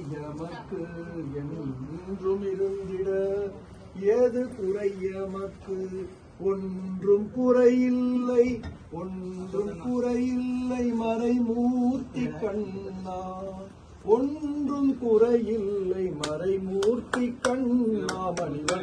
எமக்கு என்றும் இருந்திட ஏது குறை எமக்கு ஒன்றும் குறையில்லை ஒன்றும் குறையில்லை மறைமூர்த்தி கண்ணா ஒன்றும் குறையில்லை மறைமூர்த்தி கண்ணா மனித